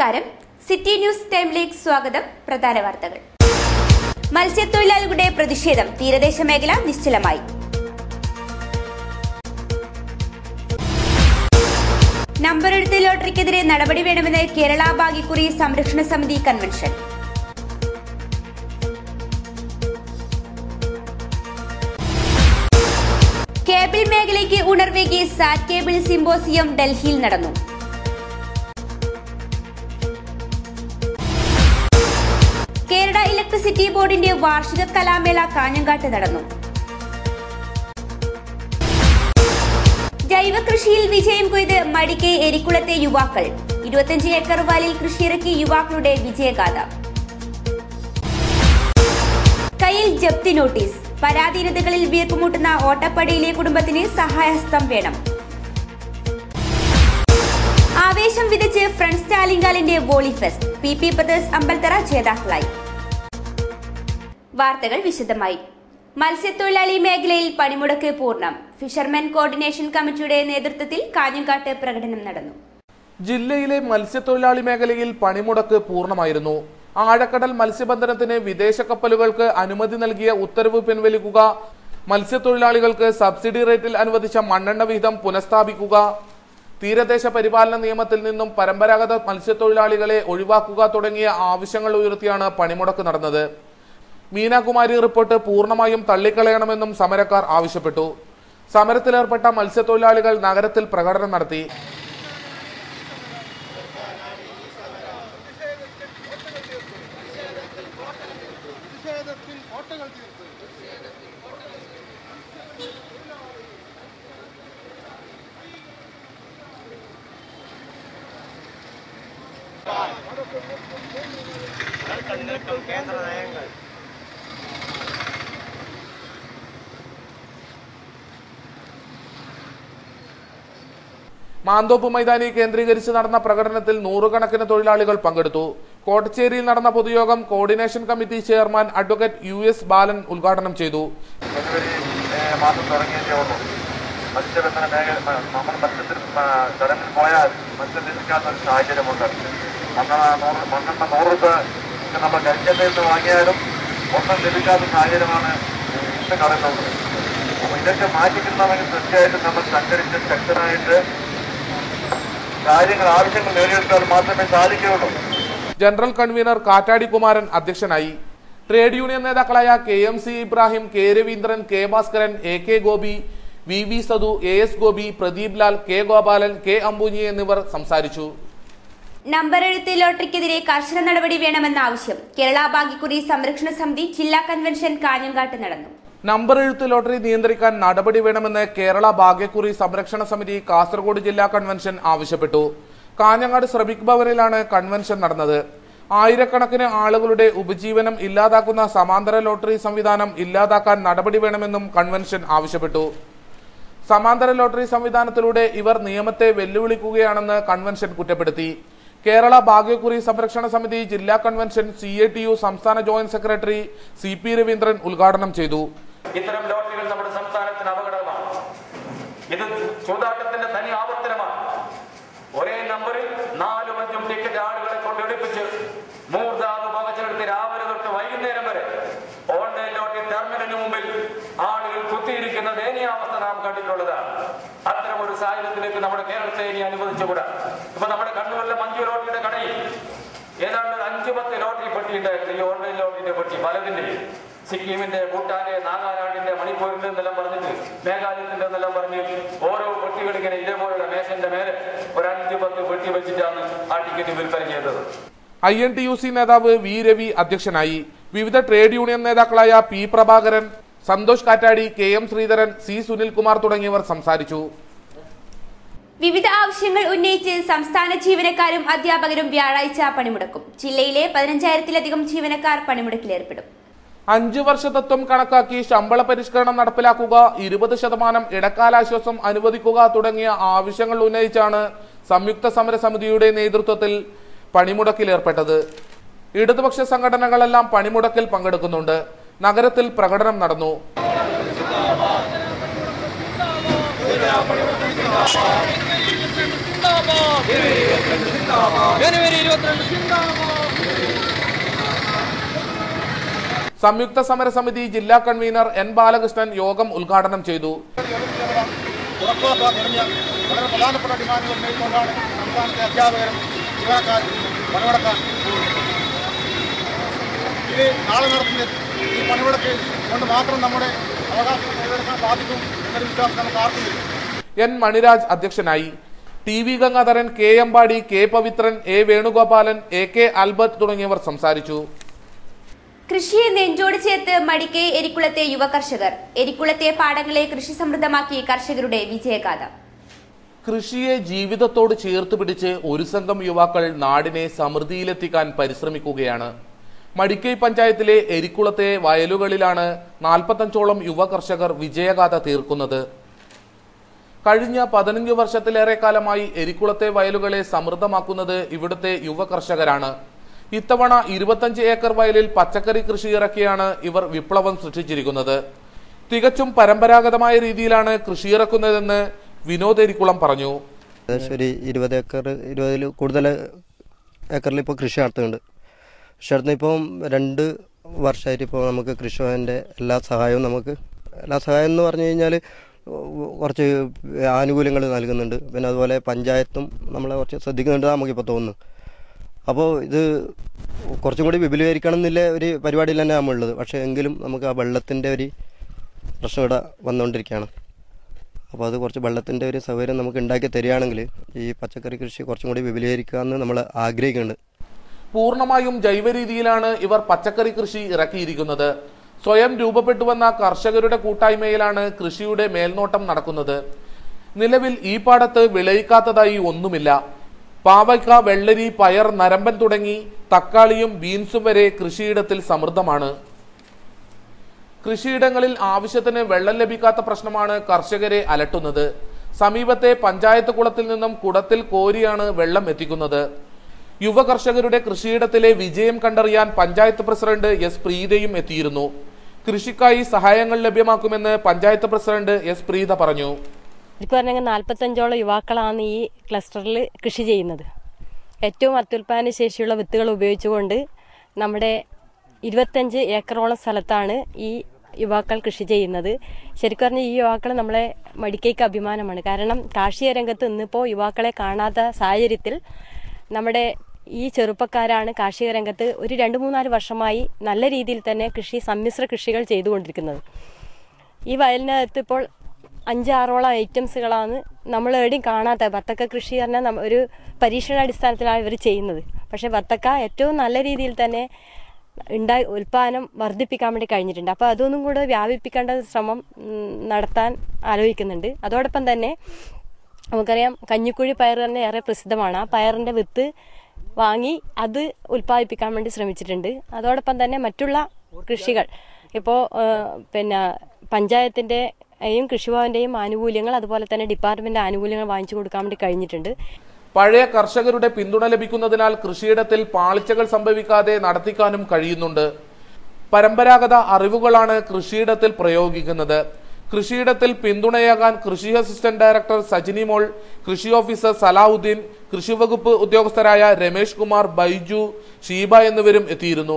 നമസ്കാരം city news ടൈമിലേക്ക് സ്വാഗതം പ്രധാന വാർത്തകൾ മത്സ്യത്തൊഴിലാളികളുടെ പ്രതിഷേധം തീരദേശ മേഖല നിശ്ചലമായി നമ്പരെടുത്ത് ലോട്ടറിക്കെതിരെ നടപടി വേണമെന്ന് കേരള ഭാഗ്യക്കുറി സംരക്ഷണ സമിതി കൺവെൻഷൻ കേബിൾ മേഖലയ്ക്ക് ഉണർവേകി സാറ്റ് കേബിൾ സിംബോസിയം ഡൽഹിയിൽ നടന്നു കേരള ഇലക്ട്രിസിറ്റി ബോർഡിന്റെ വാർഷിക കലാമേള കാഞ്ഞങ്കാട്ട് നടന്നു ജൈവ കൃഷിയിൽ വിജയം കൊയ്ത് മടിക്കെ എരിക്കുളത്തെ യുവാക്കൾ ഇരുപത്തിയഞ്ച് ഏക്കർ വയലിൽ കൃഷിയിറക്കി യുവാക്കളുടെ വിജയഗാഥ കയ്യിൽ ജപ്തി നോട്ടീസ് പരാധീനതകളിൽ വീർപ്പുമുട്ടുന്ന ഓട്ടപ്പടിയിലെ കുടുംബത്തിന് സഹായഹസ്തം വേണം ആവേശം വിതച്ച് ഫ്രണ്ട്സ് ചാലിങ്കാലിന്റെ volley fest P P brothers Ambalathara ജേതാക്കളായി വാർത്തകൾ വിശദമായി മത്സ്യത്തൊഴിലാളി മേഖലയിൽ പണിമുടക്ക് പൂർണ്ണം ഫിഷർമെൻ കോർഡിനേഷൻ കമ്മിറ്റിയുടെ നേതൃത്വത്തിൽ കാഞ്ഞങ്കാട്ട് പ്രകടനം നടന്നു ജില്ലയിലെ മത്സ്യത്തൊഴിലാളി മേഖലയിൽ പണിമുടക്ക് പൂർണ്ണമായിരുന്നു ആഴക്കടൽ മത്സ്യബന്ധനത്തിന് വിദേശ കപ്പലുകൾക്ക് അനുമതി നൽകിയ ഉത്തരവ് പിൻവലിക്കുക മത്സ്യത്തൊഴിലാളികൾക്ക് സബ്സിഡി റേറ്റിൽ അനുവദിച്ച മണ്ണെണ്ണ വിഹിതം പുനഃസ്ഥാപിക്കുക തീരദേശ പരിപാലന നിയമത്തിൽ നിന്നും പരമ്പരാഗത മത്സ്യത്തൊഴിലാളികളെ ഒഴിവാക്കുക തുടങ്ങിയ ആവശ്യങ്ങൾ ഉയർത്തിയാണ് പണിമുടക്ക് നടന്നത് മീനാകുമാരി റിപ്പോർട്ട് പൂർണ്ണമായും തള്ളിക്കളയണമെന്നും സമരക്കാർ ആവശ്യപ്പെട്ടു സമരത്തിലേർപ്പെട്ട മത്സ്യത്തൊഴിലാളികൾ നഗരത്തിൽ പ്രകടനം നടത്തി പ്രതിഷേധത്തിൽ കോട്ടകൾ തീർത്ത് മാന്തോപ്പ് മൈതാനി കേന്ദ്രീകരിച്ച് നടന്ന പ്രകടനത്തിൽ നൂറുകണക്കിന് തൊഴിലാളികൾ പങ്കെടുത്തു കോട്ടച്ചേരിയിൽ നടന്ന പൊതുയോഗം coordination committee chairman advocate U S Balan ഉദ്ഘാടനം ചെയ്തു ജനുവരി ഏഹ്, മാസം തുടങ്ങിയതേ ഉള്ളൂ മത്സ്യബന്ധന മേഖല മ- നമ്മൾ മത്സ്യത്തിൽ മ- കടലിൽ പോയാൽ മത്സ്യം ലഭിക്കാത്ത ഒരു സാഹചര്യമുണ്ട് മണ്ണെണ്ണ നൂറ് മണ്ണെണ്ണ നൂറ് രൂപ നമ്മൾ കരിച്ചെണ്ണയിൽ നിന്ന് വാങ്ങിയാലും ഒന്നും ലഭിക്കാത്ത സാഹചര്യമാണ് ഇന്ന് കടലുള്ളത് അപ്പോൾ ഇതൊക്കെ മാറ്റിക്കിട്ടണമെങ്കിൽ തീർച്ചയായിട്ടും നമ്മൾ സംഘടിച്ച് ശക്തനായിട്ട് കാര്യങ്ങൾ ആവശ്യങ്ങൾ നേടിയെടുത്താൽ മാത്രമേ സാധിക്കുകയുള്ളൂ ജനറൽ കൺവീനർ കാറ്റാടി കുമാരൻ അധ്യക്ഷനായി ട്രേഡ് യൂണിയൻ നേതാക്കളായ K M C Ibrahim K Raveendran K Bhaskaran A K Gopi V V Sadu A S Gopi Pradeep Lal K Gopalan K Ambunhi എന്നിവർ സംസാരിച്ചു നമ്പരെഴുത്ത് ലോട്ടറിക്കെതിരെ കർശന നടപടി വേണമെന്ന ആവശ്യം കേരള ഭാഗ്യക്കുറി സംരക്ഷണ സമിതി ജില്ലാ കൺവെൻഷൻ കാഞ്ഞങ്കാട്ട് നടന്നു നമ്പർ എഴുത്ത് ലോട്ടറി നിയന്ത്രിക്കാൻ നടപടി വേണമെന്ന് കേരള ഭാഗ്യക്കുറി സംരക്ഷണ സമിതി കാസർഗോഡ് ജില്ലാ കൺവെൻഷൻ ആവശ്യപ്പെട്ടു കാഞ്ഞങ്ങാട് ശ്രമിക് ഭവനിലാണ് കൺവെൻഷൻ നടന്നത് ആയിരക്കണക്കിന് ആളുകളുടെ ഉപജീവനം ഇല്ലാതാക്കുന്ന സമാന്തര ലോട്ടറി സംവിധാനം ഇല്ലാതാക്കാൻ നടപടി വേണമെന്നും കൺവെൻഷൻ ആവശ്യപ്പെട്ടു സമാന്തര ലോട്ടറി സംവിധാനത്തിലൂടെ ഇവർ നിയമത്തെ വെല്ലുവിളിക്കുകയാണെന്ന് കൺവെൻഷൻ കുറ്റപ്പെടുത്തി കേരള ഭാഗ്യക്കുറി സംരക്ഷണ സമിതി ജില്ലാ convention C A T U സംസ്ഥാന joint secretary C P Raveendran ഉദ്ഘാടനം ചെയ്തു ഇത്തരം ലോട്ടറികൾ നമ്മുടെ സംസ്ഥാനത്തിന് അപകടമാണ് ഇത് ചൂതാട്ടത്തിന്റെ തനി ആവർത്തനമാണ് ഒരേ നമ്പറിൽ നാലും അഞ്ചും ടിക്കറ്റ് ആളുകളെ കൊണ്ട് എടുപ്പിച്ച് മൂർധാവ് പകച്ചെടുത്ത് രാവിലെ തൊട്ട് വൈകുന്നേരം വരെ ഓൺലൈൻ ലോട്ടറി ടെർമിനലിന് മുമ്പിൽ ആളുകൾ കുത്തിയിരിക്കുന്ന ദയനീയാവസ്ഥ നാം കണ്ടിട്ടുള്ളതാണ് അത്തരം ഒരു സാഹചര്യത്തിലേക്ക് നമ്മുടെ കേരളത്തെ ഇനി അനുവദിച്ചുകൂടാ ഇപ്പൊ നമ്മുടെ കണ്ണുകളിലെ മഞ്ജു ലോട്ടറിയുടെ കടയിൽ ഏതാണ്ട് ഒരു അഞ്ചു പത്ത് ലോട്ടറി പെട്ടി ഉണ്ടായിരുന്നു ഈ ഓൺലൈൻ ലോട്ടറിന്റെ പെട്ടി പലതിന്റെ സിക്കിമിന്റെ ഭൂട്ടാന്റെ നാഗാലാൻഡിന്റെ മണിപ്പൂരിന്റെ എന്നെല്ലാം പറഞ്ഞിട്ട് മേഘാലയത്തിന്റെ എന്നെല്ലാം പറഞ്ഞ് ഓരോ പെട്ടികൾ ഇങ്ങനെ ഇതേപോലുള്ള മേശന്റെ മേലെ ഒരു അഞ്ചു പത്ത് പെട്ടി വെച്ചിട്ടാണ് ആ ടിക്കറ്റ് വിൽപ്പന ചെയ്തത് I N T U C നേതാവ് വി രവി അധ്യക്ഷനായി വിവിധ ട്രേഡ് യൂണിയൻ നേതാക്കളായ P Prabhakaran Santhosh Kattadi K M Sreedharan C Sunilkumar തുടങ്ങിയവർ സംസാരിച്ചു വിവിധ ആവശ്യങ്ങൾ ഉന്നയിച്ച് സംസ്ഥാന ജീവനക്കാരും അധ്യാപകരും വ്യാഴാഴ്ച പണിമുടക്കും ജില്ലയിലെ പതിനഞ്ചായിരത്തിലധികം ജീവനക്കാർ പണിമുടക്കിലേർപ്പെടും അഞ്ചു വർഷ തത്വം കണക്കാക്കി ശമ്പള പരിഷ്കരണം നടപ്പിലാക്കുക ഇരുപത് ശതമാനം ഇടക്കാലാശ്വാസം അനുവദിക്കുക തുടങ്ങിയ ആവശ്യങ്ങൾ ഉന്നയിച്ചാണ് സംയുക്ത സമര സമിതിയുടെ നേതൃത്വത്തിൽ പണിമുടക്കിലേർപ്പെട്ടത് ഇടതുപക്ഷ സംഘടനകളെല്ലാം പണിമുടക്കിൽ പങ്കെടുക്കുന്നുണ്ട് നഗരത്തിൽ പ്രകടനം നടന്നു ജിന്ദാബാദ് ജനുവരി ഇരുപത്തിരണ്ട് സിന്ദാബാദ് സംയുക്ത സമരസമിതി ജില്ലാ കൺവീനർ എൻ ബാലകൃഷ്ണൻ യോഗം ഉദ്ഘാടനം ചെയ്തു ഉറപ്പാക്കാൻ തുടങ്ങിയ വളരെ പ്രധാനപ്പെട്ട ഡിമാൻഡുകൾ ഉന്നയിച്ചുകൊണ്ടാണ് സംസ്ഥാനത്തെ അധ്യാപകരും ജീവനക്കാരും പണിമുടക്കാൻ പോകുന്നത് ഇത് നാളെ നടത്തുന്ന ഈ പണിമുടക്ക് കൊണ്ട് മാത്രം നമ്മുടെ അവകാശം നേടിയെടുക്കാൻ സാധിക്കും എന്നൊരു വിശ്വാസം നമുക്ക് ആർക്കുമില്ല എൻ മണിരാജ് അധ്യക്ഷനായി T V Gangadharan K Embadi K Pavithran A Venugopalan A K Albert തുടങ്ങിയവർ സംസാരിച്ചു കൃഷിയെ നെഞ്ചോട് ചേർത്ത് മടിക്കെ എരിക്കുളത്തെ യുവ കർഷകർ എരിക്കുളത്തെ പാടങ്ങളെ കൃഷി സമൃദ്ധമാക്കി കർഷകരുടെ വിജയഗാഥ കൃഷിയെ ജീവിതത്തോട് ചേർത്ത് പിടിച്ച് ഒരു സംഘം യുവാക്കൾ നാടിനെ സമൃദ്ധിയിലെത്തിക്കാൻ പരിശ്രമിക്കുകയാണ് മടിക്കൈ പഞ്ചായത്തിലെ എരിക്കുളത്തെ വയലുകളിലാണ് നാൽപ്പത്തഞ്ചോളം യുവ കർഷകർ വിജയഗാഥ തീർക്കുന്നത് കഴിഞ്ഞ പതിനഞ്ച് വർഷത്തിലേറെ കാലമായി എരിക്കുളത്തെ വയലുകളെ സമൃദ്ധമാക്കുന്നത് ഇവിടുത്തെ യുവ കർഷകരാണ് ഇത്തവണ ഇരുപത്തഞ്ച് ഏക്കർ വയലിൽ പച്ചക്കറി കൃഷി ഇറക്കിയാണ് ഇവർ വിപ്ലവം സൃഷ്ടിച്ചിരിക്കുന്നത് തികച്ചും പരമ്പരാഗതമായ രീതിയിലാണ് കൃഷിയിറക്കുന്നതെന്ന് വിനോദ് എരിക്കുളം പറഞ്ഞു ഏകദേശം ഒരു ഇരുപത് ഏക്കർ ഇരുപതിൽ കൂടുതൽ ഏക്കറിൽ ഇപ്പോൾ കൃഷി നടത്തുന്നുണ്ട് കൃഷി നടത്തുന്ന ഇപ്പം രണ്ട് വർഷമായിട്ട് ഇപ്പോൾ നമുക്ക് കൃഷിഭവൻ്റെ എല്ലാ സഹായവും നമുക്ക് എല്ലാ സഹായം എന്ന് പറഞ്ഞു കഴിഞ്ഞാൽ കുറച്ച് ആനുകൂല്യങ്ങൾ നൽകുന്നുണ്ട് പിന്നെ അതുപോലെ പഞ്ചായത്തും നമ്മളെ കുറച്ച് ശ്രദ്ധിക്കുന്നുണ്ട് നമുക്കിപ്പോൾ തോന്നുന്നു അപ്പോൾ ഇത് കുറച്ചും കൂടി വിപുലീകരിക്കണം എന്നില്ല ഒരു പരിപാടിയിൽ തന്നെ നമ്മളുള്ളത് പക്ഷേ എങ്കിലും നമുക്ക് ആ വെള്ളത്തിൻ്റെ ഒരു പ്രശ്നം ഇവിടെ വന്നുകൊണ്ടിരിക്കുകയാണ് അപ്പോൾ അത് കുറച്ച് വെള്ളത്തിൻ്റെ ഒരു സൗകര്യം നമുക്ക് ഉണ്ടാക്കി തരികയാണെങ്കിൽ ഈ പച്ചക്കറി കൃഷി കുറച്ചും കൂടി വിപുലീകരിക്കാമെന്ന് നമ്മൾ ആഗ്രഹിക്കുന്നുണ്ട് പൂർണ്ണമായും ജൈവ രീതിയിലാണ് ഇവർ പച്ചക്കറി കൃഷി ഇറക്കിയിരിക്കുന്നത് സ്വയം രൂപപ്പെട്ടു വന്ന കർഷകരുടെ കൂട്ടായ്മയിലാണ് കൃഷിയുടെ മേൽനോട്ടം നടക്കുന്നത് നിലവിൽ ഈ പാടത്ത് വിളയിക്കാത്തതായി ഒന്നുമില്ല പാവയ്ക്ക വെള്ളരി പയർ നരമ്പൻ തുടങ്ങി തക്കാളിയും ബീൻസും വരെ കൃഷിയിടത്തിൽ സമൃദ്ധമാണ് കൃഷിയിടങ്ങളിൽ ആവശ്യത്തിന് വെള്ളം ലഭിക്കാത്ത പ്രശ്നമാണ് കർഷകരെ അലട്ടുന്നത് സമീപത്തെ പഞ്ചായത്ത് കുളത്തിൽ നിന്നും കുടത്തിൽ കോരിയാണ് വെള്ളം എത്തിക്കുന്നത് യുവ കർഷകരുടെ കൃഷിയിടത്തിലെ വിജയം കണ്ടറിയാൻ പഞ്ചായത്ത് പ്രസിഡന്റ് എസ് പ്രീതയും എത്തിയിരുന്നു കൃഷിക്കായി സഹായങ്ങൾ ലഭ്യമാക്കുമെന്ന് പഞ്ചായത്ത് പ്രസിഡന്റ് എസ് പ്രീത പറഞ്ഞു ശരിക്കും പറഞ്ഞെങ്കിൽ നാൽപ്പത്തഞ്ചോളം യുവാക്കളാണ് ഈ ക്ലസ്റ്ററിൽ കൃഷി ചെയ്യുന്നത് ഏറ്റവും അത്യുൽപാദന ശേഷിയുള്ള വിത്തുകൾ ഉപയോഗിച്ചുകൊണ്ട് നമ്മുടെ ഇരുപത്തഞ്ച് ഏക്കറോളം സ്ഥലത്താണ് ഈ യുവാക്കൾ കൃഷി ചെയ്യുന്നത് ശരിക്കും പറഞ്ഞാൽ ഈ യുവാക്കൾ നമ്മളെ മടിക്കൈക്ക് അഭിമാനമാണ് കാരണം കാർഷിക രംഗത്ത് ഇന്നിപ്പോൾ യുവാക്കളെ കാണാത്ത സാഹചര്യത്തിൽ നമ്മുടെ ഈ ചെറുപ്പക്കാരാണ് കാർഷിക രംഗത്ത് ഒരു രണ്ട് മൂന്നാല് വർഷമായി നല്ല രീതിയിൽ തന്നെ കൃഷി സമ്മിശ്ര കൃഷികൾ ചെയ്തുകൊണ്ടിരിക്കുന്നത് ഈ വയലിനകത്ത് ഇപ്പോൾ അഞ്ചാറോളം ഐറ്റംസുകളാണ് നമ്മൾ എവിടെയും കാണാത്ത വത്തക്ക കൃഷി പറഞ്ഞാൽ നമ്മ- ഒരു പരീക്ഷണാടിസ്ഥാനത്തിലാണ് ഇവർ ചെയ്യുന്നത് പക്ഷേ വത്തക്ക ഏറ്റവും നല്ല രീതിയിൽ തന്നെ ഉണ്ടായി ഉൽപ്പാദനം വർദ്ധിപ്പിക്കാൻ വേണ്ടി കഴിഞ്ഞിട്ടുണ്ട് അപ്പോൾ അതൊന്നും കൂടെ വ്യാപിപ്പിക്കേണ്ട ശ്രമം ഉം, നടത്താൻ ആലോചിക്കുന്നുണ്ട് അതോടൊപ്പം തന്നെ നമുക്കറിയാം കഞ്ഞിക്കുഴി പയർ തന്നെ ഏറെ പ്രസിദ്ധമാണ് ആ പയറിൻ്റെ വിത്ത് വാങ്ങി അത് ഉൽപ്പാദിപ്പിക്കാൻ വേണ്ടി ശ്രമിച്ചിട്ടുണ്ട് അതോടൊപ്പം തന്നെ മറ്റുള്ള കൃഷികൾ ഇപ്പോൾ പിന്നെ പഞ്ചായത്തിൻ്റെയും കൃഷിഭവൻ്റെയും ആനുകൂല്യങ്ങൾ അതുപോലെ തന്നെ ഡിപ്പാർട്ട്മെൻ്റ് ആനുകൂല്യങ്ങൾ വാങ്ങിച്ചു കൊടുക്കാൻ വേണ്ടി കഴിഞ്ഞിട്ടുണ്ട് പഴയ കർഷകരുടെ പിന്തുണ ലഭിക്കുന്നതിനാൽ കൃഷിയിടത്തിൽ പാളിച്ചകൾ സംഭവിക്കാതെ നടത്തിക്കാനും കഴിയുന്നുണ്ട് പരമ്പരാഗത അറിവുകളാണ് കൃഷിയിടത്തിൽ പ്രയോഗിക്കുന്നത് കൃഷിയിടത്തിൽ പിന്തുണയാകാൻ കൃഷി അസിസ്റ്റന്റ് ഡയറക്ടർ സജിനി മോൾ കൃഷി ഓഫീസർ സലാഹുദ്ദീൻ കൃഷിവകുപ്പ് ഉദ്യോഗസ്ഥരായ രമേഷ് കുമാർ ബൈജു ഷീബ എന്നിവരും എത്തിയിരുന്നു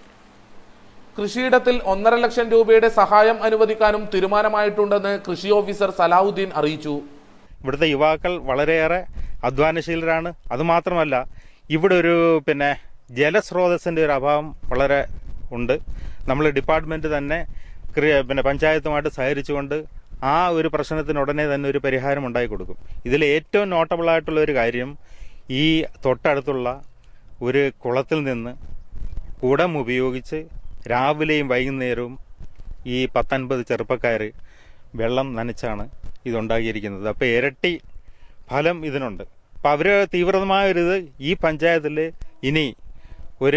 കൃഷിയിടത്തിൽ ഒന്നര ലക്ഷം രൂപയുടെ സഹായം അനുവദിക്കാനും തീരുമാനമായിട്ടുണ്ടെന്ന് കൃഷി ഓഫീസർ സലാഹുദ്ദീൻ അറിയിച്ചു ഇവിടുത്തെ യുവാക്കൾ വളരെയേറെ അധ്വാനശീലരാണ് അതുമാത്രമല്ല ഇവിടെ ഒരു പിന്നെ ജലസ്രോതസ്സിൻ്റെ ഒരു അഭാവം വളരെ ഉണ്ട് നമ്മൾ ഡിപ്പാർട്ട്മെൻറ്റ് തന്നെ ക്രി- പിന്നെ പഞ്ചായത്തുമായിട്ട് സഹകരിച്ചുകൊണ്ട് ആ ഒരു പ്രശ്നത്തിന് ഉടനെ തന്നെ ഒരു പരിഹാരം ഉണ്ടാക്കി കൊടുക്കും ഇതിൽ ഏറ്റവും നോട്ടബിൾ ആയിട്ടുള്ള ഒരു കാര്യം ഈ തൊട്ടടുത്തുള്ള ഒരു കുളത്തിൽ നിന്ന് കുടം ഉപയോഗിച്ച് രാവിലെയും വൈകുന്നേരവും ഈ പത്തൊൻപത് ചെറുപ്പക്കാർ വെള്ളം നനച്ചാണ് ഇതുണ്ടാക്കിയിരിക്കുന്നത് അപ്പോൾ ഇരട്ടി ഫലം ഇതിനുണ്ട് അപ്പം അവർ തീവ്രമായൊരിത് ഈ പഞ്ചായത്തിൽ ഇനി ഒരു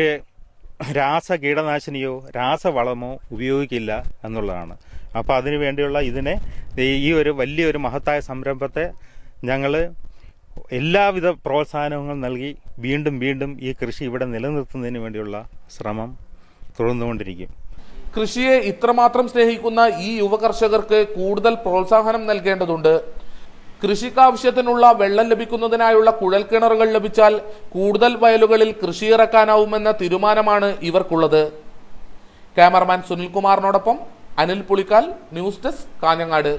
രാസ കീടനാശിനിയോ രാസവളമോ ഉപയോഗിക്കില്ല എന്നുള്ളതാണ് അപ്പോൾ അതിനു വേണ്ടിയുള്ള ഇതിനെ ഈ ഒരു വലിയൊരു മഹത്തായ സംരംഭത്തെ ഞങ്ങൾ എല്ലാവിധ പ്രോത്സാഹനങ്ങളും നൽകി വീണ്ടും വീണ്ടും ഈ കൃഷി ഇവിടെ നിലനിർത്തുന്നതിന് വേണ്ടിയുള്ള ശ്രമം തുടർന്നുകൊണ്ടിരിക്കും കൃഷിയെ ഇത്രമാത്രം സ്നേഹിക്കുന്ന ഈ യുവ കർഷകർക്ക് കൂടുതൽ പ്രോത്സാഹനം നൽകേണ്ടതുണ്ട് കൃഷിക്കാവശ്യത്തിനുള്ള വെള്ളം ലഭിക്കുന്നതിനായുള്ള കുഴൽക്കിണറുകൾ ലഭിച്ചാൽ കൂടുതൽ വയലുകളിൽ കൃഷിയിറക്കാനാവുമെന്ന തീരുമാനമാണ് ഇവർക്കുള്ളത് ക്യാമറമാൻ സുനിൽകുമാറിനോടൊപ്പം Anil Pulikkal news desk Kanhangad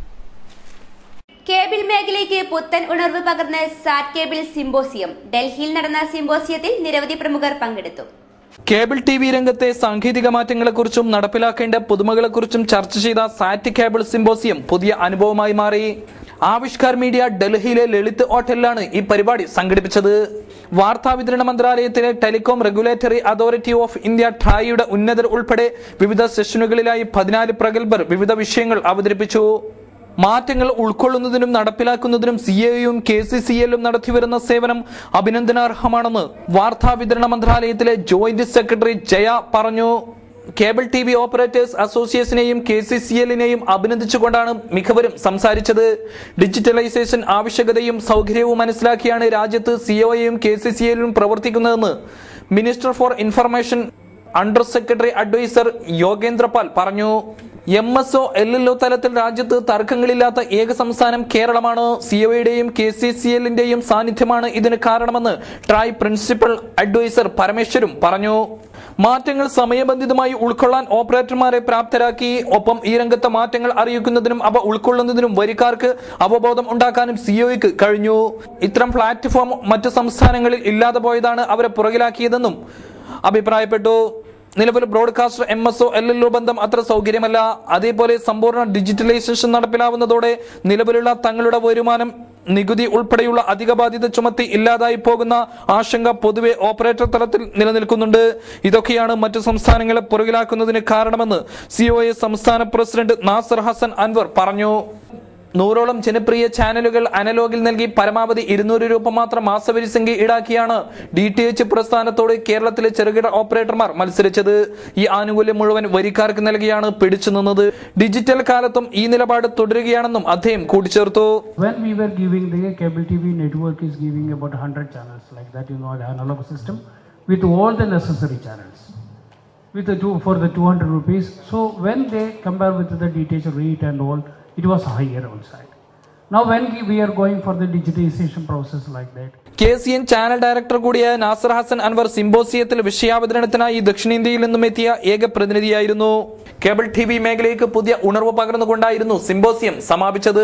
cable മേഖലയ്ക്ക് പുത്തൻ ഉണർവ് പകർന്ന് സാറ്റ് കേബിൾ സിംബോസിയം ഡൽഹിയിൽ നടന്ന സിംബോസിയത്തിൽ നിരവധി പ്രമുഖർ പങ്കെടുത്തു കേബിൾ ടി വി രംഗത്തെ സാങ്കേതിക മാറ്റങ്ങളെക്കുറിച്ചും നടപ്പിലാക്കേണ്ട പുതുമകളെക്കുറിച്ചും ചർച്ച ചെയ്ത സാറ്റ് കേബിൾ സിംബോസിയം പുതിയ അനുഭവമായി മാറി ആവിഷ്കാർ മീഡിയ ഡൽഹിയിലെ ലളിത് ഹോട്ടലിലാണ് ഈ പരിപാടി സംഘടിപ്പിച്ചത് വാർത്താ വിതരണ മന്ത്രാലയത്തിലെ telecom regulatory authority of India ട്രായിയുടെ ഉന്നതർ ഉൾപ്പെടെ വിവിധ സെഷനുകളിലായി പതിനാല് പ്രഗത്ഭർ വിവിധ വിഷയങ്ങൾ അവതരിപ്പിച്ചു മാറ്റങ്ങൾ ഉൾക്കൊള്ളുന്നതിനും നടപ്പിലാക്കുന്നതിനും സി എയും കെ സി സി എല്ലും നടത്തിവരുന്ന സേവനം അഭിനന്ദനാർഹമാണെന്ന് വാർത്താ വിതരണ മന്ത്രാലയത്തിലെ ജോയിന്റ് സെക്രട്ടറി ജയ പറഞ്ഞു കേബിൾ ടി വി ഓപ്പറേറ്റേഴ്സ് അസോസിയേഷനെയും കെ സി സി എല്ലിനെയും അഭിനന്ദിച്ചുകൊണ്ടാണ് മിക്കവരും സംസാരിച്ചത് ഡിജിറ്റലൈസേഷൻ ആവശ്യകതയും സൗകര്യവും മനസ്സിലാക്കിയാണ് രാജ്യത്ത് സിഒയും കെ സി സി എല്ലും പ്രവർത്തിക്കുന്നതെന്ന് minister for information under secretary adviser Yogendrapal പറഞ്ഞു M S O L L O തലത്തിൽ രാജ്യത്ത് തർക്കങ്ങളില്ലാത്ത ഏക സംസ്ഥാനം കേരളമാണ് സിഒയുടെയും കെ സി സി എല്ലിന്റെയും സാന്നിധ്യമാണ് ഇതിന് കാരണമെന്ന് ട്രായ് പ്രിൻസിപ്പൽ അഡ്വൈസർ പരമേശ്വരും പറഞ്ഞു മാറ്റങ്ങൾ സമയബന്ധിതമായി ഉൾക്കൊള്ളാൻ ഓപ്പറേറ്റർമാരെ പ്രാപ്തരാക്കി ഒപ്പം ഈ രംഗത്തെ മാറ്റങ്ങൾ അറിയിക്കുന്നതിനും അവ ഉൾക്കൊള്ളുന്നതിനും വരിക്കാർക്ക് അവബോധം ഉണ്ടാക്കാനും സിഒയ്ക്ക് കഴിഞ്ഞു ഇത്തരം പ്ലാറ്റ്ഫോം മറ്റു സംസ്ഥാനങ്ങളിൽ ഇല്ലാതെ പോയതാണ് അവരെ പുറകിലാക്കിയതെന്നും അഭിപ്രായപ്പെട്ടു നിലവിൽ broadcaster M S O L L O ബന്ധം അത്ര സൗകര്യമല്ല അതേപോലെ സമ്പൂർണ്ണ ഡിജിറ്റലൈസേഷൻ നടപ്പിലാവുന്നതോടെ നിലവിലുള്ള തങ്ങളുടെ വരുമാനം നികുതി ഉൾപ്പെടെയുള്ള അധിക ബാധ്യത ചുമത്തി ഇല്ലാതായി പോകുന്ന ആശങ്ക പൊതുവെ ഓപ്പറേറ്റർ തലത്തിൽ നിലനിൽക്കുന്നുണ്ട് ഇതൊക്കെയാണ് മറ്റു സംസ്ഥാനങ്ങളെ പുറകിലാക്കുന്നതിന് കാരണമെന്ന് സിഒഎ സംസ്ഥാന പ്രസിഡന്റ് നാസർ ഹസൻ അൻവർ പറഞ്ഞു നൂറോളം ജനപ്രിയ ചാനലുകൾ അനലോഗിൽ നൽകി പരമാവധി ഇരുന്നൂറ് രൂപ മാത്രം മാസവരിസംഖ്യ ഈടാക്കിയാണ് ഡി ടി എച്ച് പ്രസ്ഥാനത്തോട് കേരളത്തിലെ ചെറുകിട ഓപ്പറേറ്റർമാർ മത്സരിച്ചത് ഈ ആനുകൂല്യം മുഴുവൻ വരിക്കാർക്ക് നൽകിയാണ് പിടിച്ചു നിന്നത് ഡിജിറ്റൽ കാലത്തും ഈ നിലപാട് തുടരുകയാണെന്നും അദ്ദേഹം കൂട്ടിച്ചേർത്തു When we were giving the cable TV network is giving about 100 channels like that, you know, the analog system with all the necessary channels with the two for the 200 rupees. So when they compare with the DTH rate and all, it was higher outside. Now when we are going for the digitization process like that, K C N channel director കൂടിയായ നാസർ ഹസൻ അൻവർ സിംബോസിയത്തിൽ വിഷയാവതരണത്തിനായി ദക്ഷിണേന്ത്യയിൽ നിന്നും എത്തിയ ഏക പ്രതിനിധിയായിരുന്നു cable T V മേഖലയ്ക്ക് പുതിയ ഉണർവ് പകർന്നുകൊണ്ടായിരുന്നു symposium സമാപിച്ചത്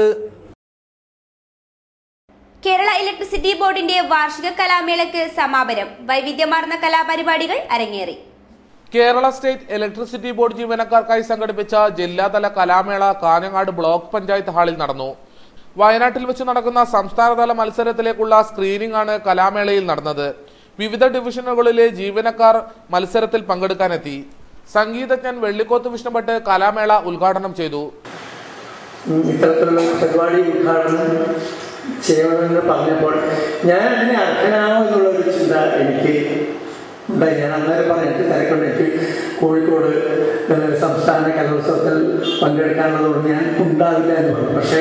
കേരള ഇലക്ട്രിസിറ്റി ബോർഡിന്റെ വാർഷിക കലാമേളയ്ക്ക് സമാപനം വൈവിധ്യമാർന്ന കലാപരിപാടികൾ അരങ്ങേറി കേരള സ്റ്റേറ്റ് ഇലക്ട്രിസിറ്റി ബോർഡ് ജീവനക്കാർക്കായി സംഘടിപ്പിച്ച ജില്ലാതല കലാമേള കാഞ്ഞങ്ങാട് ബ്ലോക്ക് പഞ്ചായത്ത് ഹാളിൽ നടന്നു വയനാട്ടിൽ വെച്ച് നടക്കുന്ന സംസ്ഥാനതല മത്സരത്തിലേക്കുള്ള സ്ക്രീനിംഗ് ആണ് കലാമേളയിൽ നടന്നത് വിവിധ ഡിവിഷനുകളിലെ ജീവനക്കാർ മത്സരത്തിൽ പങ്കെടുക്കാനെത്തി സംഗീതജ്ഞൻ വെള്ളിക്കോത്ത് വിഷ്ണുഭട്ട് കലാമേള ഉദ്ഘാടനം ചെയ്തു ഇത്തരത്തിലുള്ള പരിപാടി ഉദ്ഘാടനം ചെയ്യണമെന്ന് പറഞ്ഞപ്പോൾ ഞാൻ അതിനെ അർഹനാണോ എന്നുള്ളൊരു ചിന്ത എനിക്ക് ഉണ്ടായി ഞാൻ അന്നേരം പറഞ്ഞു എനിക്ക് തിരക്കൊണ്ട് എനിക്ക് കോഴിക്കോട് ഏഹ്, സംസ്ഥാന കലോത്സവത്തിൽ പങ്കെടുക്കാനുള്ളതുകൊണ്ട് ഞാൻ ഉണ്ടാവില്ല എന്ന് പറഞ്ഞു പക്ഷേ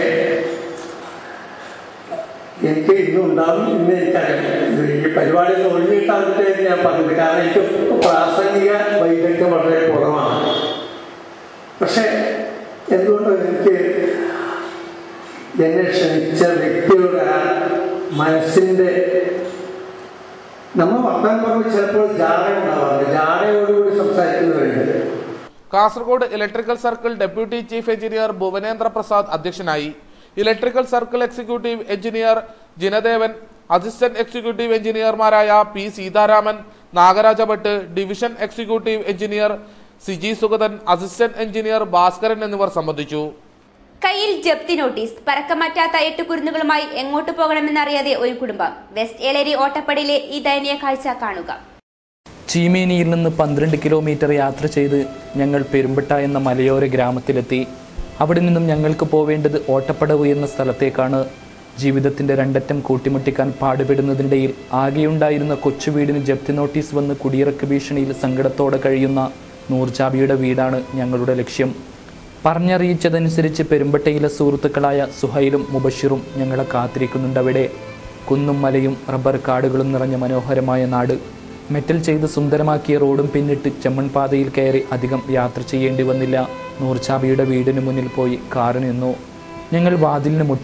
എനിക്ക് ഇന്നും ഉണ്ടാവും ഇന്ന് എനിക്കറിയാം ഇത് ഈ പരിപാടി ഒന്ന് ഒഴിഞ്ഞു കിട്ടാൻ പറ്റുമെന്ന് ഞാൻ പറഞ്ഞത് കാരണം എനിക്ക് പ്രാസംഗിക വൈദഗ്ധ്യം വളരെ കുറവാണ് പക്ഷേ എന്തുകൊണ്ടോ എനിക്ക് എന്നെ ക്ഷണിച്ച വ്യക്തിയുടെ ആ മനസ്സിൻ്റെ നമ്മൾ വർത്തമാനം പറയുമ്പോൾ ചിലപ്പോൾ ജാട ഉണ്ടാവാറുണ്ട് ജാടയോടുകൂടി സംസാരിക്കുന്നവരുണ്ട് Kasaragod electrical circle deputy chief engineer Bhuvanendra Prasad അധ്യക്ഷനായി electrical circle executive engineer Jinadevan assistant executive എഞ്ചിനീയർമാരായ P Seetharaman Nagaraja Bhat division executive engineer Siji Sugathan assistant engineer Bhaskaran എന്നിവർ സംബന്ധിച്ചു കയ്യിൽ ജപ്തി നോട്ടീസ് പറക്കമാറ്റാത്ത എട്ട് കുരുന്നുകളുമായി എങ്ങോട്ട് പോകണമെന്നറിയാതെ ഒരു കുടുംബം വെസ്റ്റ് ഏലേരി ഓട്ടപ്പടിയിലെ ഈ ദയനീയ കാഴ്ച കാണുക ചീമേനിയിൽ നിന്ന് പന്ത്രണ്ട് കിലോമീറ്റർ യാത്ര ചെയ്ത് ഞങ്ങൾ പെരുമ്പട്ട എന്ന മലയോര ഗ്രാമത്തിലെത്തി അവിടെ നിന്നും ഞങ്ങൾക്ക് പോവേണ്ടത് ഓട്ടപ്പടവ് എന്ന സ്ഥലത്തേക്കാണ് ജീവിതത്തിൻ്റെ രണ്ടറ്റം കൂട്ടിമുട്ടിക്കാൻ പാടുപെടുന്നതിനിടയിൽ ആകെയുണ്ടായിരുന്ന കൊച്ചു വീടിന് ജപ്തി നോട്ടീസ് വന്ന് കുടിയിറക്ക് ഭീഷണിയിൽ സങ്കടത്തോടെ കഴിയുന്ന നൂർജാബിയുടെ വീടാണ് ഞങ്ങളുടെ ലക്ഷ്യം പറഞ്ഞറിയിച്ചതനുസരിച്ച് പെരുമ്പട്ടയിലെ സുഹൃത്തുക്കളായ സുഹൈലും മുബഷിറും ഞങ്ങളെ കാത്തിരിക്കുന്നുണ്ടവിടെ കുന്നും മലയും റബ്ബർ കാടുകളും നിറഞ്ഞ മനോഹരമായ നാട് മെറ്റൽ ചെയ്ത് സുന്ദരമാക്കിയ റോഡും പിന്നിട്ട് ചെമ്മൺപാതയിൽ കയറി അധികം യാത്ര ചെയ്യേണ്ടി വന്നില്ല നൂർചാബിയുടെ വീടിന് മുന്നിൽ പോയി കാറ് നിന്നു ഞങ്ങൾ വാതിലിന് മുട്ടി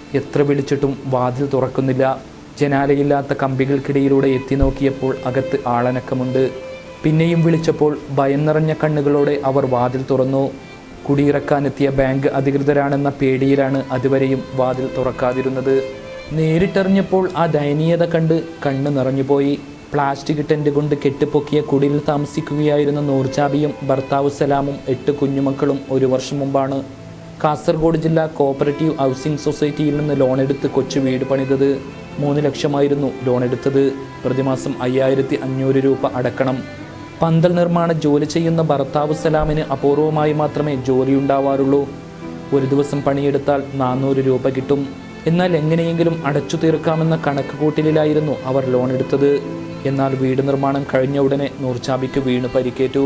എത്ര വിളിച്ചിട്ടും വാതിൽ തുറക്കുന്നില്ല ജനാലയില്ലാത്ത കമ്പികൾക്കിടയിലൂടെ എത്തി നോക്കിയപ്പോൾ അകത്ത് ആളനക്കമുണ്ട് പിന്നെയും വിളിച്ചപ്പോൾ ഭയം നിറഞ്ഞ കണ്ണുകളോടെ അവർ വാതിൽ തുറന്നു കുടിയിറക്കാനെത്തിയ ബാങ്ക് അധികൃതരാണെന്ന പേടിയിലാണ് അതുവരെയും വാതിൽ തുറക്കാതിരുന്നത് നേരിട്ടറിഞ്ഞപ്പോൾ ആ ദയനീയത കണ്ട് കണ്ണ് നിറഞ്ഞുപോയി പ്ലാസ്റ്റിക് ടെന്റ് കൊണ്ട് കെട്ടിപ്പൊക്കിയ കുടിയിൽ താമസിക്കുകയായിരുന്ന നൂർജാബിയും ഭർത്താവ് സലാമും എട്ട് കുഞ്ഞുമക്കളും ഒരു വർഷം മുമ്പാണ് കാസർഗോഡ് ജില്ലാ കോപ്പറേറ്റീവ് ഹൗസിംഗ് സൊസൈറ്റിയിൽ നിന്ന് ലോൺ എടുത്ത് കൊച്ചു വീട് പണിതത് മൂന്ന് ലക്ഷമായിരുന്നു ലോൺ എടുത്തത് പ്രതിമാസം അയ്യായിരത്തി അഞ്ഞൂറ് രൂപ അടക്കണം പന്തൽ നിർമ്മാണ ജോലി ചെയ്യുന്ന ഭർത്താവ് സലാമിന് അപൂർവമായി മാത്രമേ ജോലി ഉണ്ടാവാറുള്ളൂ ഒരു ദിവസം പണിയെടുത്താൽ നാനൂറ് രൂപ കിട്ടും എന്നാൽ എങ്ങനെയെങ്കിലും അടച്ചു തീർക്കാമെന്ന കണക്ക് കൂട്ടലിലായിരുന്നു അവർ ലോൺ എടുത്തത് എന്നാൽ വീട് നിർമ്മാണം കഴിഞ്ഞ ഉടനെ നൂർജാബിക്ക് വീണ് പരിക്കേറ്റു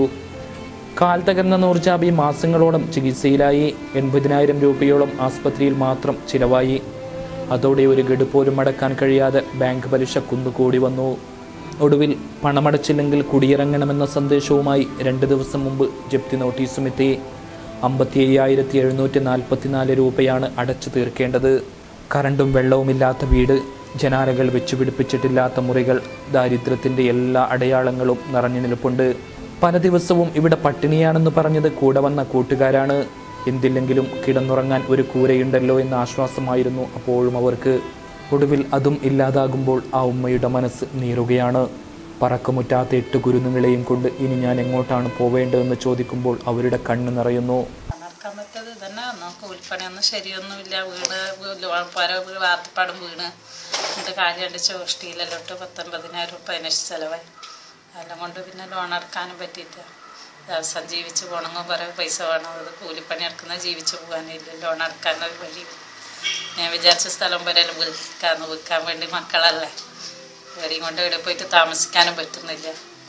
കാൽ തകർന്ന നൂർജാബി മാസങ്ങളോളം ചികിത്സയിലായി എൺപതിനായിരം രൂപയോളം ആസ്പത്രിയിൽ മാത്രം ചിലവായി അതോടെ ഒരു ഗഡു പോലും അടക്കാൻ കഴിയാതെ ബാങ്ക് പലിശ കുന്നുകൂടി വന്നു ഒടുവിൽ പണമടച്ചില്ലെങ്കിൽ കുടിയിറങ്ങണമെന്ന സന്ദേശവുമായി രണ്ട് ദിവസം മുമ്പ് ജപ്തി നോട്ടീസും എത്തി അമ്പത്തി അയ്യായിരത്തി എഴുന്നൂറ്റി നാൽപ്പത്തിനാല് രൂപയാണ് അടച്ചു തീർക്കേണ്ടത് കറണ്ടും വെള്ളവുമില്ലാത്ത വീട് ജനാലകൾ വെച്ചുപിടിപ്പിച്ചിട്ടില്ലാത്ത മുറികൾ ദാരിദ്ര്യത്തിൻ്റെ എല്ലാ അടയാളങ്ങളും നിറഞ്ഞു നിൽപ്പുണ്ട് പല ദിവസവും ഇവിടെ പട്ടിണിയാണെന്ന് പറഞ്ഞത് കൂടെ വന്ന കൂട്ടുകാരാണ് എന്തില്ലെങ്കിലും കിടന്നുറങ്ങാൻ ഒരു കൂരയുണ്ടല്ലോ എന്ന ആശ്വാസമായിരുന്നു അപ്പോഴും അവർക്ക് ഒടുവിൽ അതും ഇല്ലാതാകുമ്പോൾ ആ ഉമ്മയുടെ മനസ്സ് നീറുകയാണ് പറക്കമുറ്റാത്ത എട്ട് കുരുന്നുകളെയും കൊണ്ട് ഇനി ഞാൻ എങ്ങോട്ടാണ് പോവേണ്ടതെന്ന് ചോദിക്കുമ്പോൾ അവരുടെ കണ്ണ് നിറയുന്നു നടക്കാൻ പറ്റത് ഇതന്നെ നമുക്ക് കൂലിപ്പണിയൊന്നും ശരിയൊന്നുമില്ല വീട് വീട് പല വാർത്തപ്പാടും വീണ് എന്നിട്ട് കാര്യം അടിച്ച് ഹോസ്റ്റലിലോട്ട് പത്തൊമ്പതിനായിരം രൂപ അതിന് ചിലവായി എല്ലാം കൊണ്ട് പിന്നെ ലോൺ അടക്കാനും പറ്റിയില്ല ദിവസം ജീവിച്ച് പോകണമെങ്കിൽ കുറേ പൈസ വേണം അത് കൂലിപ്പണി എടുക്കുന്നത് ജീവിച്ച് പോകാനില്ല ലോൺ അടക്കാൻ ഒരു വഴി ഞാൻ വിചാരിച്ച സ്ഥലം വരെ വിൽക്കാന്ന് വിൽക്കാൻ വേണ്ടി മക്കളല്ലേ ഇവരെയും കൊണ്ട് ഇവിടെ പോയിട്ട് താമസിക്കാനും പറ്റുന്നില്ല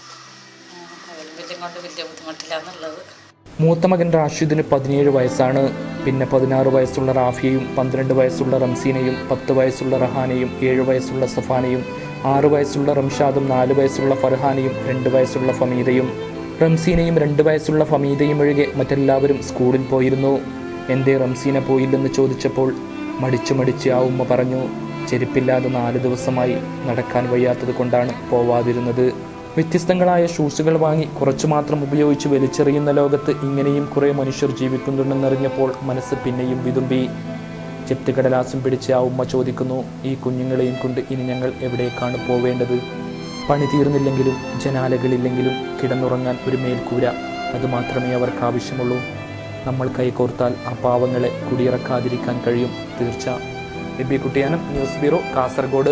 അവരും വലിയ കൊണ്ട് വലിയ ബുദ്ധിമുട്ടില്ല എന്നുള്ളത് മൂത്ത മകൻ റാഷിദിന് പതിനേഴ് വയസ്സാണ് പിന്നെ പതിനാറ് വയസ്സുള്ള റാഫിയയും പന്ത്രണ്ട് വയസ്സുള്ള റംസീനയും പത്ത് വയസ്സുള്ള റഹാനയും ഏഴ് വയസ്സുള്ള സഫാനയും ആറ് വയസ്സുള്ള റംഷാദും നാല് വയസ്സുള്ള ഫർഹാനയും രണ്ട് വയസ്സുള്ള ഫമീദയും റംസീനയും രണ്ട് വയസ്സുള്ള ഫമീദയും ഒഴികെ മറ്റെല്ലാവരും സ്കൂളിൽ പോയിരുന്നു എന്തേ റംസീന പോയില്ലെന്ന് ചോദിച്ചപ്പോൾ മടിച്ചു മടിച്ച് ആ ഉമ്മ പറഞ്ഞു ചെരുപ്പില്ലാതെ നാല് ദിവസമായി നടക്കാൻ വയ്യാത്തത് കൊണ്ടാണ് പോവാതിരുന്നത് വ്യത്യസ്തങ്ങളായ ഷൂസുകൾ വാങ്ങി കുറച്ചു മാത്രം ഉപയോഗിച്ച് വലിച്ചെറിയുന്ന ലോകത്ത് ഇങ്ങനെയും കുറേ മനുഷ്യർ ജീവിക്കുന്നുണ്ടെന്നറിഞ്ഞപ്പോൾ മനസ്സ് പിന്നെയും വിതുമ്പി ചെത്തുകടലാസം പിടിച്ച് ആ ഉമ്മ ചോദിക്കുന്നു ഈ കുഞ്ഞുങ്ങളെയും കൊണ്ട് ഇനി ഞങ്ങൾ എവിടേക്കാണ് പോവേണ്ടത് പണി തീർന്നില്ലെങ്കിലും ജനാലകളില്ലെങ്കിലും കിടന്നുറങ്ങാൻ ഒരു മേൽക്കൂര അതുമാത്രമേ അവർക്ക് ആവശ്യമുള്ളൂ നമ്മൾ കൈകോർത്താൽ ആ പാവങ്ങളെ കുടിയിറക്കാതിരിക്കാൻ കഴിയും തീർച്ച എബി കുട്ടിയാനം ന്യൂസ് ബ്യൂറോ കാസർഗോഡ്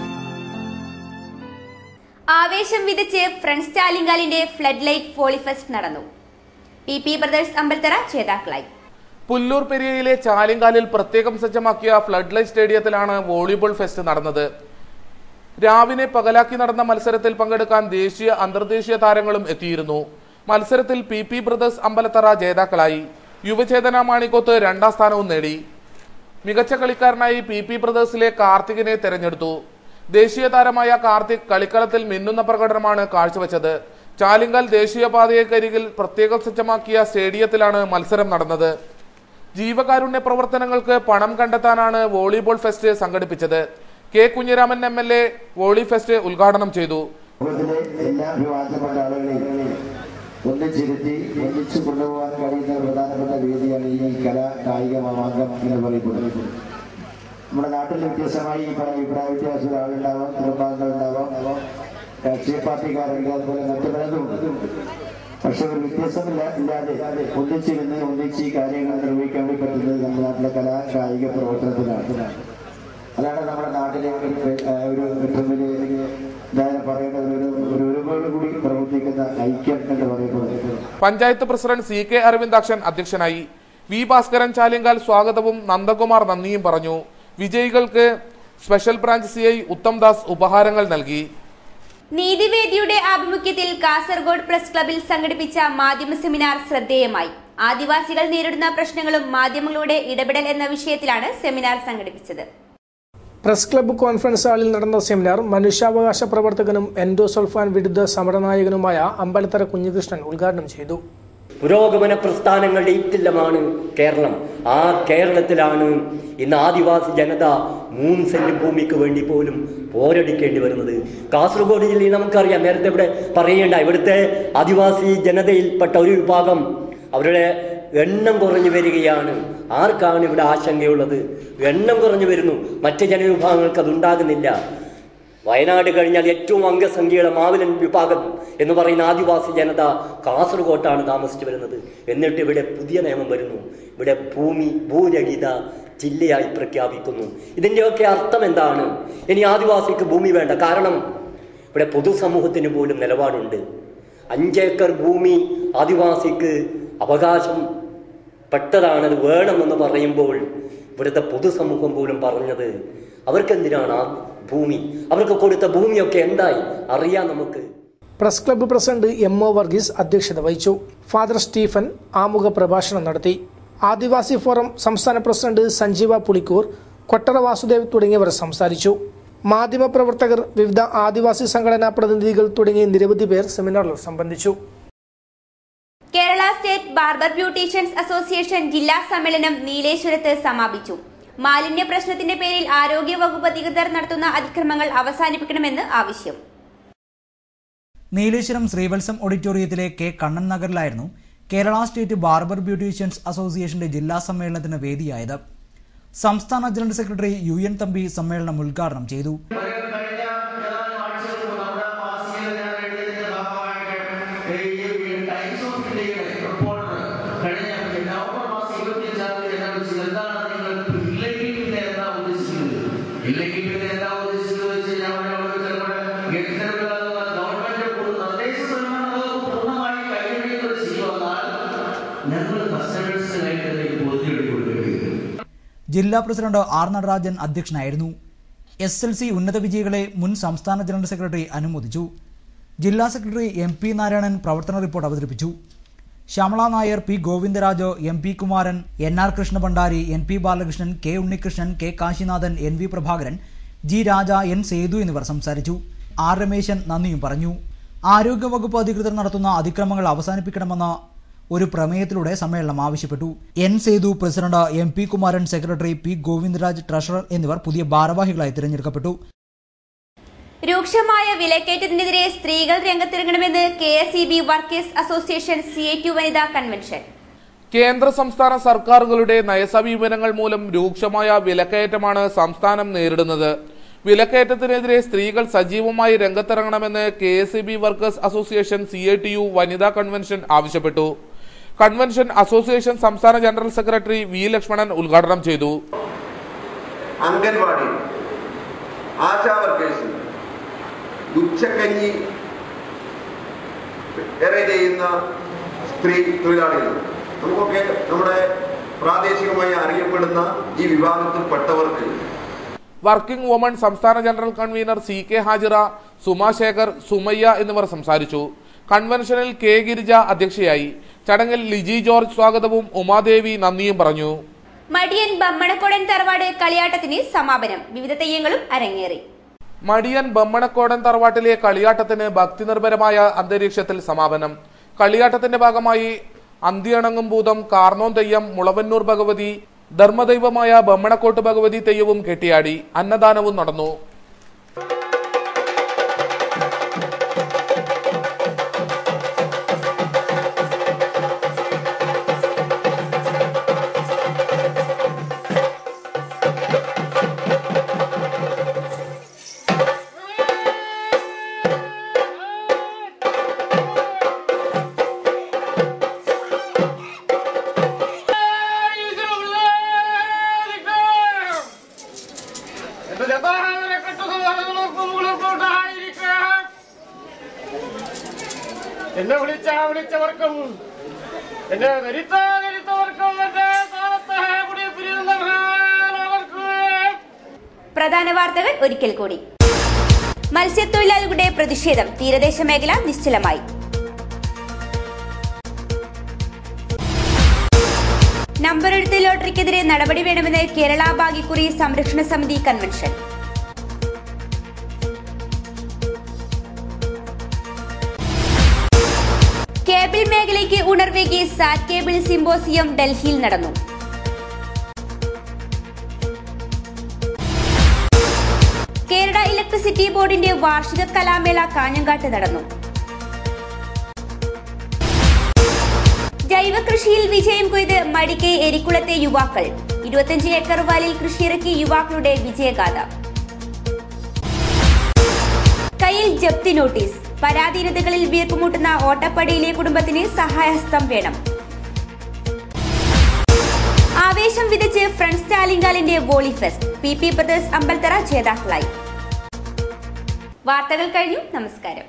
ആവേശം വിതച്ച് ഫ്രണ്ട്സ് ചാലിങ്കാലിന്റെ ഫ്ലഡ് ലൈറ്റ് ഫോളി ഫെസ്റ്റ് നടന്നു പി പി ബ്രദേഴ്സ് അമ്പലത്തറ ജേതാക്കളായി പുല്ലൂർ പെരിയയിലെ ചാലിങ്കാലിൽ പ്രത്യേകം സജ്ജമാക്കിയ ഫ്ലഡ് ലൈറ്റ് സ്റ്റേഡിയത്തിലാണ് വോളിബോൾ ഫെസ്റ്റ് നടന്നത് രാവിലെ പകലാക്കി നടന്ന മത്സരത്തിൽ പങ്കെടുക്കാൻ ദേശീയ അന്തർദേശീയ താരങ്ങളും എത്തിയിരുന്നു മത്സരത്തിൽ പി പി ബ്രദേഴ്സ് അമ്പലത്തറ ജേതാക്കളായി യുവചേതന മാണിക്കോത്ത് രണ്ടാം സ്ഥാനവും നേടി മികച്ച കളിക്കാരനായി പി പി ബ്രദേഴ്സിലെ കാർത്തികിനെ തെരഞ്ഞെടുത്തു ദേശീയ താരമായ കാർത്തിക് കളിക്കളത്തിൽ മിന്നുന്ന പ്രകടനമാണ് കാഴ്ചവെച്ചത് ചാലിങ്കൽ ദേശീയപാതയ്ക്കരികിൽ പ്രത്യേകം സജ്ജമാക്കിയ സ്റ്റേഡിയത്തിലാണ് മത്സരം നടന്നത് ജീവകാരുണ്യ പ്രവർത്തനങ്ങൾക്ക് പണം കണ്ടെത്താനാണ് വോളിബോൾ ഫെസ്റ്റ് സംഘടിപ്പിച്ചത് K Kunhiraman M L A volley fest ഉദ്ഘാടനം ചെയ്തു ലോകത്തിലെ എല്ലാ വിഭാഗത്തിൽപ്പെട്ട ആളുകളെയും ഒന്നിച്ചിരുത്തി ഒന്നിച്ചു കൊണ്ടുപോകാൻ കഴിയുന്ന ഒരു പ്രധാനപ്പെട്ട വേദിയാണ് ഈ കല കായിക മാമാങ്കം എന്ന് പറയപ്പെടുന്നത് നമ്മുടെ നാട്ടിൽ വ്യത്യസ്തമായി ഈ പറഞ്ഞ അഭിപ്രായ വ്യത്യാസമുള്ള ആളുണ്ടാവാം കുടുംബാംഗങ്ങൾ ഉണ്ടാവാം രാഷ്ട്രീയ പാർട്ടിക്കാരുണ്ട് അതുപോലെ മറ്റു പലതുമുണ്ട് പക്ഷെ ഒരു വ്യത്യാസമില്ല ഇല്ലാതെ ഒന്നിച്ചിരുന്ന് ഒന്നിച്ച് ഈ കാര്യങ്ങൾ നിർവഹിക്കാൻ വേണ്ടി പറ്റുന്നത് നമ്മുടെ നാട്ടിലെ കലാ കായിക പ്രവർത്തനത്തിലാണ് അതാണ് നമ്മുടെ നാട്ടിലെ ഒരു ആ, ഒരു ഏറ്റവും വലിയ എന്തായാലും പറയേണ്ടത് ഒരു ഒരു ഒരുപാട് കൂടി പ്രവർത്തിക്കുന്ന ഐക്യം എന്ന് പറയപ്പെടുന്നത് panchayat president C K Aravindakshan അധ്യക്ഷനായി വി ഭാസ്കരൻ ചാലിങ്കാൽ സ്വാഗതവും നന്ദകുമാർ നന്ദിയും പറഞ്ഞു വിജയികൾക്ക് special branch C I Uttam Das ഉപഹാരങ്ങൾ നൽകി നീതിവേദിയുടെ ആഭിമുഖ്യത്തിൽ കാസർഗോഡ് പ്രസ് ക്ലബിൽ സംഘടിപ്പിച്ച മാധ്യമ സെമിനാർ ശ്രദ്ധേയമായി ആദിവാസികൾ നേരിടുന്ന പ്രശ്നങ്ങളും മാധ്യമങ്ങളുടെ ഇടപെടൽ എന്ന വിഷയത്തിലാണ് സെമിനാർ സംഘടിപ്പിച്ചത് പ്രസ് ക്ലബ്ബ് കോൺഫറൻസ് ഹാളിൽ നടന്ന സെമിനാർ മനുഷ്യാവകാശ പ്രവർത്തകനും എൻഡോസൾഫാൻ വിരുദ്ധ സമരനായകനുമായ അമ്പലത്തറ കുഞ്ഞികൃഷ്ണൻ ഉദ്ഘാടനം ചെയ്തു പുരോഗമന പ്രസ്ഥാനങ്ങളുടെ ഈറ്റില്ലമാണ് കേരളം ആ കേരളത്തിലാണ് ഇന്ന് ആദിവാസി ജനത മൂന്ന് സെന്റ് ഭൂമിക്ക് വേണ്ടി പോലും പോരടിക്കേണ്ടി വരുന്നത് കാസർഗോഡ് ജില്ലയിൽ നമുക്കറിയാം നേരത്തെ ഇവിടെ പറയേണ്ട ഇവിടുത്തെ ആദിവാസി ജനതയിൽപ്പെട്ട ഒരു വിഭാഗം അവരുടെ എണ്ണം കുറഞ്ഞു വരികയാണ് ആർക്കാണ് ഇവിടെ ആശങ്കയുള്ളത് എണ്ണം കുറഞ്ഞു വരുന്നു മറ്റ് ജനവിഭാഗങ്ങൾക്ക് അതുണ്ടാകുന്നില്ല വയനാട് കഴിഞ്ഞാൽ ഏറ്റവും അംഗസംഖ്യയുള്ള മാവിലൻ വിഭാഗം എന്ന് പറയുന്ന ആദിവാസി ജനത കാസർഗോട്ടാണ് താമസിച്ചു വരുന്നത് എന്നിട്ട് ഇവിടെ പുതിയ നിയമം വരുന്നു ഇവിടെ ഭൂമി ഭൂരഹിത ജില്ലയായി പ്രഖ്യാപിക്കുന്നു ഇതിൻ്റെയൊക്കെ അർത്ഥം എന്താണ് ഇനി ആദിവാസിക്ക് ഭൂമി വേണ്ട കാരണം ഇവിടെ പൊതുസമൂഹത്തിന് പോലും നിലപാടുണ്ട് അഞ്ചേക്കർ ഭൂമി ആദിവാസിക്ക് അവകാശം പെട്ടതാണത് വേണമെന്ന് പറയുമ്പോൾ ഇവിടുത്തെ പൊതുസമൂഹം പോലും പറഞ്ഞത് അവർക്കെന്തിനാണ് ആ ഭൂമി അവർക്ക് കൊടുത്ത ഭൂമിയൊക്കെ എന്തായി അറിയാം നമുക്ക് press club president M O Varghese അധ്യക്ഷത വഹിച്ചു ഫാദർ സ്റ്റീഫൻ ആമുഖ പ്രഭാഷണം നടത്തി ആദിവാസി ഫോറം സംസ്ഥാന പ്രസിഡന്റ് സഞ്ജീവ പുളിക്കൂർ കൊട്ടറ വാസുദേവ് തുടങ്ങിയവർ സംസാരിച്ചു മാധ്യമപ്രവർത്തകർ വിവിധ ആദിവാസി സംഘടനാ പ്രതിനിധികൾ തുടങ്ങിയ നിരവധി പേർ സെമിനാറിൽ സംബന്ധിച്ചു Kerala state barber beauticians association ജില്ലാ സമ്മേളനം നീലേശ്വരത്ത് സമാപിച്ചു മാലിന്യ പ്രശ്നത്തിന്റെ പേരിൽ ആരോഗ്യ വകുപ്പ് അധികൃതർ നടത്തുന്ന അതിക്രമങ്ങൾ അവസാനിപ്പിക്കണമെന്ന് ആവശ്യം നീലേശ്വരം ശ്രീവത്സം ഓഡിറ്റോറിയത്തിലെ കെ കണ്ണൻ നഗറിലായിരുന്നു കേരള സ്റ്റേറ്റ് ബാർബർ ബ്യൂട്ടീഷ്യൻസ് അസോസിയേഷന്റെ ജില്ലാ സമ്മേളനത്തിന് വേദിയായത് സംസ്ഥാന general secretary U N Thampi സമ്മേളനം ഉദ്ഘാടനം ചെയ്തു ഇല്ലെങ്കിൽ പിന്നെ എന്താ ഉദ്ദേശിച്ചത് വെച്ച് ഞാൻ ഇത്തരത്തിലുള്ള ഗവൺമെന്റ് തദ്ദേശ സ്വയംഭരണ വകുപ്പ് പൂർണ്ണമായി കൈയടിക്കുന്നത് ചെയ്തു വന്നാൽ ഞങ്ങൾ കസ്റ്റമേഴ്സിന് കൈകളിലേക്ക് പൊതുക്കി കൊടുക്കേണ്ടി വരും ജില്ലാ പ്രസിഡന്റ് ആർ നടരാജൻ അധ്യക്ഷനായിരുന്നു എസ് എൽ സി ഉന്നത വിജയികളെ മുൻ സംസ്ഥാന ജനറൽ സെക്രട്ടറി അനുമോദിച്ചു ജില്ലാ സെക്രട്ടറി എം പി നാരായണൻ പ്രവർത്തന റിപ്പോർട്ട് അവതരിപ്പിച്ചു Shyamala Nair P Govindaraj M P Kumaran N R Krishnabhandari N P Balakrishnan K Unnikrishnan K Kasinathan N V Prabhakaran G Raja N Sethu എന്നിവർ സംസാരിച്ചു ആർ രമേശൻ നന്ദിയും പറഞ്ഞു ആരോഗ്യവകുപ്പ് അധികൃതർ നടത്തുന്ന അതിക്രമങ്ങൾ അവസാനിപ്പിക്കണമെന്ന ഒരു പ്രമേയത്തിലൂടെ സമ്മേളനം ആവശ്യപ്പെട്ടു N Sethu president M P Kumaran secretary P Govindaraj treasurer എന്നിവർ പുതിയ ഭാരവാഹികളായി തിരഞ്ഞെടുക്കപ്പെട്ടു രൂക്ഷമായ വിലക്കയറ്റത്തിനെതിരെ സ്ത്രീകൾ രംഗത്തിറങ്ങണമെന്ന് K S E B workers association C A two വനിതാ കൺവെൻഷൻ കേന്ദ്ര സംസ്ഥാന സർക്കാരുകളുടെ നയസമീപനങ്ങൾ മൂലം രൂക്ഷമായ വിലക്കയറ്റമാണ് സംസ്ഥാനം നേരിടുന്നത് വിലക്കയറ്റത്തിനെതിരെ സ്ത്രീകൾ സജീവമായി രംഗത്തിറങ്ങണമെന്ന് K S E B workers association C A T U വനിതാ കൺവെൻഷൻ ആവശ്യപ്പെട്ടു കൺവെൻഷൻ അസോസിയേഷൻ സംസ്ഥാന ജനറൽ സെക്രട്ടറി വി ലക്ഷ്മണൻ ഉദ്ഘാടനം ചെയ്തു അംഗൻവാടി ആശാ വർക്കേഴ്സ് ഉച്ചക്കഞ്ഞി ഏറെ ചെയ്യുന്ന സ്ത്രീ തൊഴിലാളികൾ നമുക്കൊക്കെ നമ്മുടെ പ്രാദേശികമായി അറിയപ്പെടുന്ന ഈ വിഭാഗത്തിൽപ്പെട്ടവർക്ക് വർക്കിംഗ് വുമൺ സംസ്ഥാന general convener C K Hajira Suma Sekhar Sumayya എന്നിവർ സംസാരിച്ചു കൺവെൻഷനിൽ കെ ഗിരിജ അധ്യക്ഷയായി ചടങ്ങിൽ ലിജി ജോർജ് സ്വാഗതവും ഉമാദേവി നന്ദിയും പറഞ്ഞു മടിയൻ ബമ്മണക്കോടൻ തറവാട് കളിയാട്ടത്തിന് സമാപനം വിവിധ തെയ്യങ്ങളും അരങ്ങേറി മടിയൻ ബമ്മണക്കോടൻ തറവാട്ടിലെ കളിയാട്ടത്തിന് ഭക്തിനിർഭരമായ അന്തരീക്ഷത്തിൽ സമാപനം കളിയാട്ടത്തിന്റെ ഭാഗമായി അന്തിയണങ്ങും ഭൂതം കാർണോൻ തെയ്യം മുളവന്നൂർ ഭഗവതി ധർമ്മദൈവമായ ബമ്മണക്കോട്ട് ഭഗവതി തെയ്യവും കെട്ടിയാടി അന്നദാനവും നടന്നു എന്നെ വിളിച്ച വിളിച്ചവർക്കും എന്നെ ധരിച്ച ധരിച്ചവർക്കും എന്റെ സ്ഥാനത്തെ കൂടി പിരിയുന്നവർക്കും പ്രധാന വാർത്തകൾ ഒരിക്കൽ കൂടി മത്സ്യത്തൊഴിലാളികളുടെ പ്രതിഷേധം തീരദേശ മേഖല നിശ്ചലമായി നമ്പരെടുത്ത് ലോട്ടറിക്കെതിരെ നടപടി വേണമെന്ന് കേരള ഭാഗ്യക്കുറി സംരക്ഷണ സമിതി കൺവെൻഷൻ കേബിൾ മേഖല മേഖലയ്ക്ക് ഉണർവേകി സാറ്റ് കേബിൾ സിംബോസിയം ഡൽഹിയിൽ നടന്നു കേരള ഇലക്ട്രിസിറ്റി ബോർഡിന്റെ വാർഷിക കലാമേള കാഞ്ഞങ്കാട്ട് നടന്നു ജൈവ കൃഷിയിൽ വിജയം കൊയ്ത് മടിക്കെ എരിക്കുളത്തെ യുവാക്കൾ ഇരുപത്തിയഞ്ച് ഏക്കർ വാലിൽ കൃഷിയിറക്കി യുവാക്കളുടെ വിജയഗാഥ കയ്യിൽ ജപ്തി നോട്ടീസ് പരാധീനതകളിൽ വീർപ്പുമുട്ടുന്ന ഓട്ടപ്പടിയിലെ കുടുംബത്തിന് സഹായഹസ്തം വേണം ആവേശം വിതച്ച് ഫ്രണ്ട്സ് ചാലിങ്കാലിന്റെ volley fest P P brothers Ambalathara ജേതാക്കളായി വാർത്തകൾ കഴിഞ്ഞു നമസ്കാരം